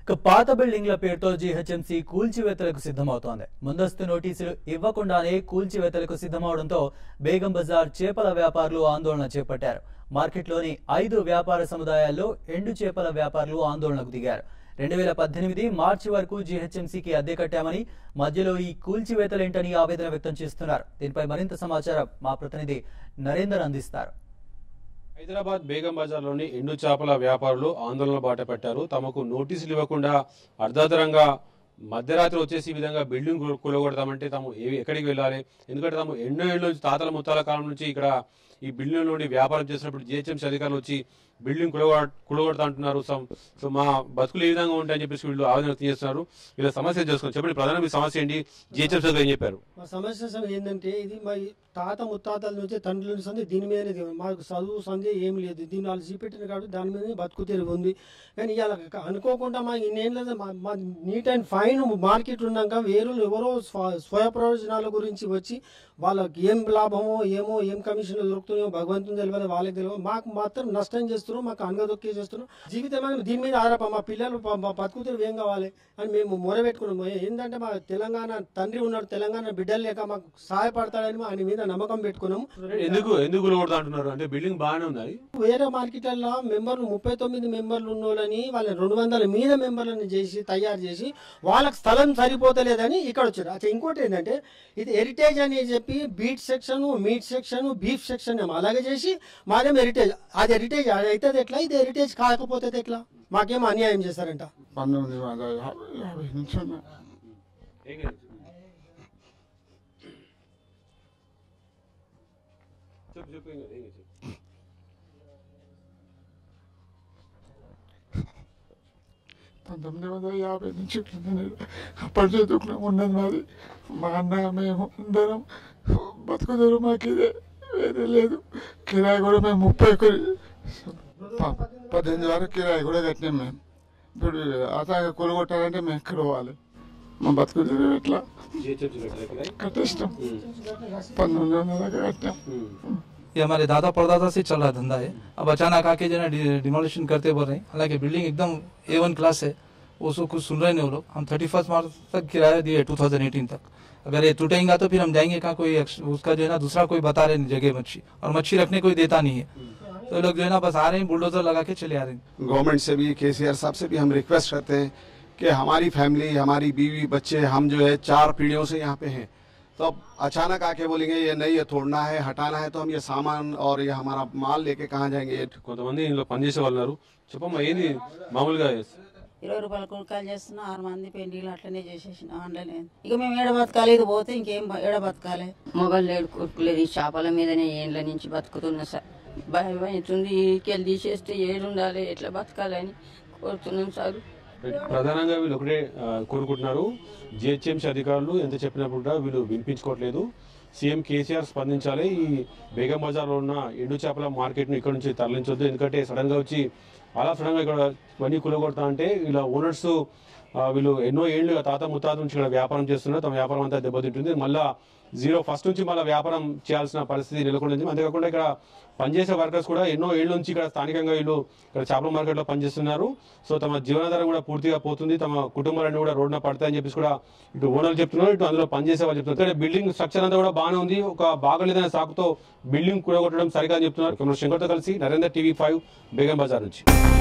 ఇక పాత బిల్డింగ్ల పేరుతో జీహెచ్ఎంసీ కూల్చివేతలకు సిద్ధమవుతోంది ముందస్తు నోటీసులు ఇవ్వకుండానే కూల్చివేతలకు సిద్ధమవడంతో బేగం బజార్ చేపల వ్యాపారులు ఆందోళన చేపట్టారు మార్కెట్లోని ఐదు వ్యాపార సముదాయాల్లో ఎండు చేపల వ్యాపారులు ఆందోళనకు దిగారు రెండు వేల పద్దెనిమిది మార్చి వరకు జీహెచ్ఎంసీకి అద్దె కట్టామని మధ్యలో ఈ కూల్చివేతలేంటని ఆవేదన వ్యక్తం చేస్తున్నారు దీనిపై మరింత సమాచారం మా ప్రతినిధి నరేందర్ అందిస్తారు హైదరాబాద్ బేగం బజార్లోని ఎండు చేపల వ్యాపారులు ఆందోళన బాట పెట్టారు తమకు నోటీసులు ఇవ్వకుండా అర్ధాతరంగా మధ్యరాత్రి వచ్చేసి ఈ విధంగా బిల్డింగ్ కూల- కూలగొడతామంటే తాము ఏ- ఎక్కడికి వెళ్ళాలి ఎందుకంటే తాము ఎన్నో ఏళ్ళ నుంచి తాతల ముత్తాల కాలం నుంచి ఇక్కడ ఈ బిల్డింగ్ నుండి వ్యాపారం చేసినప్పుడు జిహెచ్ఎంసీ అధికారులు వచ్చి బిల్డింగ్ కులగొ కులగొడతా అంటున్నారు సో సో మా బతుకులు ఏ విధంగా ఉంటాయని చెప్పేసి వీళ్ళు ఆవేదన వ్యక్తం చేస్తున్నారు వీళ్ళ సమస్య చేసుకుని చెప్పండి ప్రధాన మీ సమస్య ఏంటి జిహెచ్ఎంసీ అధికారులు ఏం చెప్పారు మా సమస్య సమ- ఏంటంటే ఇది మా తాత ముత్తాతల నుంచి తండ్రుల నుంచి సంది దీని మీదనే ఇది. మాకు చదువు సంది ఏం లేదు దీన్ని వాళ్ళు చూపెట్టిన కాబట్టి దాని మీదనే బతుకు తెరుగు ఉంది కానీ ఇవాళ క- అనుకోకుండా మా ఇన్నేళ్ళ మా- మా నీట్ అండ్ ఫైన్ మార్కెట్ ఉన్నాక వేరులు ఎవరో స్వ- స్వయ ప్రయోజనాల గురించి వచ్చి వాళ్ళకి ఏం లాభమో ఏమో ఏం కమిషన్లు దొరుకుతున్నాయో భగవంతుని తెలియదు వాళ్ళకి తెలియదు మాకు మాత్రం నష్టం చేస్తున్నాం మాకు అనగదొక్కే చేస్తున్నాం జీవితం అనేది దీని మీద ఆధారప మా పిల్లలు ప- మా బతుకు తెరువు ఏం కావాలి అని మేము మొరబెట్టుకున్నాము ఏంటంటే మా తెలంగాణ తండ్రి ఉన్నాడు తెలంగాణ బిడ్డలు లేక మాకు సహాయపడతాడని ఆయన మీద నమ్మకం పెట్టుకున్నాము ఎందుకు ఎందుకు కులగొడతా అంటున్నారు అంటే బిల్డింగ్ బాగానే ఉంది అది వేరే మార్కెట్లలో మెంబర్లు ముప్పై తొమ్మిది మెంబర్లు ఉన్నోళ్ళని వాళ్ళని రెండు వందల మీద మెంబర్లను చేసి తయారు చేసి వాళ్ళకి స్థలం సరిపోతలేదని ఇక్కడ వచ్చారు అచ్చా ఇంకోటి ఏంటంటే ఇది హెరిటేజ్ అని చెప్పి beet section meat section beef section ఏమో అలాగే చేసి మాదేమో హెరిటేజ్ అది హెరిటేజ్ అది అవుతుంది ఎట్లా ఇది హెరిటేజ్ కాకపోతే ఎట్లా మాకేమో అన్యాయం చేశారంట పంతొమ్మిది వందల యాభై యాభై నుంచి ఉన్నాయి చెప్పు చెప్పు ఏం కాదు, ఏం కాదు, చెప్పు. పంతొమ్మిది వందల యాభై నుంచి ఇక్కడ నేను అప్పటి చదువుకున్నాం ఉన్నది మాది మా అన్న మేము అందరం బతుకుదరు మాకు ఇదే వేరే లేదు కిరాయి కూడా మేము ముప్పై ఒకటి ప- పద్దెనిమిది వరకు కిరాయి కూడా కట్టినాం మేము ఇప్పుడు అతను కొలగొట్టాలంటే మేము ఎక్కడ పోవాలి మా బతుకుదరు ఎట్లా జిహెచ్ఎంసీ కట్టారా కిరాయి? కట్టేస్తాం పంతొమ్మిది వందల దాకా కట్టాం ఉమ్. ये हमारे दादा परदादा से चल रहा धंधा है अब अचानक आके जो है डिमोलिशन करते बोल रहे हैं हालांकि बिल्डिंग एकदम ए वन क्लास है उसको कुछ सुन रहे नहीं वो लोग हम थर्टी फर्स्ट मार्च तक किराया दिए टू थाउजेंड एटीन तक अगर ये टूटेगा तो फिर हम जाएंगे कहाँ कोई एक्स- उसका जो है ना दूसरा कोई बता रहे नहीं जगह मच्छी और मच्छी रखने कोई देता नहीं है तो ये लोग जो है ना बस आ रहे हैं बुलडोजर लगा के चले आ रहे हैं गवर्नमेंट से भी केसीआर साहब से भी हम रिक्वेस्ट करते हैं कि हमारी फैमिली हमारी बीवी बच्चे हम जो है चार पीढ़ियों से यहाँ पे हैं तो अब अचानक आके बोलेंगे ये नहीं ये तोड़ना है हटाना है तो हम ये सामान और ये हमारा माल लेके कहाँ जाएंगे ये కొంతమంది ఇందులో పనిచేసే వాళ్ళు ఉన్నారు చెప్పమ్మా ఏంది మామూలుగా ఇరవై రూపాయల కుడకాలు చేస్తున్నా ఆరు మంది పెళ్లిళ్ళు అట్లనే చేసేసిన ఆన్లైన్ ఇక మేము ఏడ బతకాలి ఇది పోతే ఇంకేం బ- ఏడ బతకాలి మొగలు లేడు కొట్టుకులేదు ఈ చేపల మీదనే ఏండ్ల నుంచి బతుకుతున్నా సార్ భయం అవుతుంది ఈకెళ్ళి తీసేస్తే ఏడు ఉండాలి ఎట్లా బతకాలని కోరుతున్నాం సార్ ప్రధానంగా వీళ్ళు ఒకటే ఆ, కోరుకుంటున్నారు జిహెచ్ఎంసీ అధికారులు ఎంత చెప్పినప్పుడు కూడా వీళ్ళు వినిపించుకోవట్లేదు సీఎం కేసీఆర్ స్పందించాలి ఈ బేగం బజార్లో ఉన్న ఎండు చేపల మార్కెట్ను ఇక్కడ నుంచి తరలించొద్దు ఎందుకంటే సడన్ గా వచ్చి అలా సడన్ గా ఇక్కడ ఇవన్నీ కులగొడతా అంటే ఇలా ఓనర్స్ వీళ్ళు ఎన్నో ఏళ్ళు తాత ముత్తాత నుంచి ఇక్కడ వ్యాపారం చేస్తున్నారు తమ వ్యాపారం అంతా దెబ్బతింటుంది మళ్ళా జీరో ఫస్ట్ నుంచి మళ్ళీ వ్యాపారం చేయాల్సిన పరిస్థితి నెలకొంది అంతేకాకుండా ఇక్కడ పనిచేసే వర్కర్స్ కూడా ఎన్నో ఏళ్ళ నుంచి ఇక్కడ స్థానికంగా వీళ్ళు ఇక్కడ చేపల మార్కెట్లో పనిచేస్తున్నారు సో తమ జీవనాధారం కూడా పూర్తిగా పోతుంది తమ కుటుంబాలన్నీ కూడా రోడ్డున పడతాయని చెప్పేసి కూడా ఇటు ఓనర్లు చెప్తున్నారు ఇటు అందులో పనిచేసే వాళ్ళు చెప్తున్నారు ఇక్కడ బిల్డింగ్ స్ట్రక్చర్ అంతా కూడా బాగానే ఉంది ఒక బాగలేదనే సాకుతో బిల్డింగ్ కూడగొట్టడం సరిగా అని చెప్తున్నారు కెమెరా శంకర్తో కలిసి నరేందర్ టీవీ ఫైవ్ బేగం బజార్ నుంచి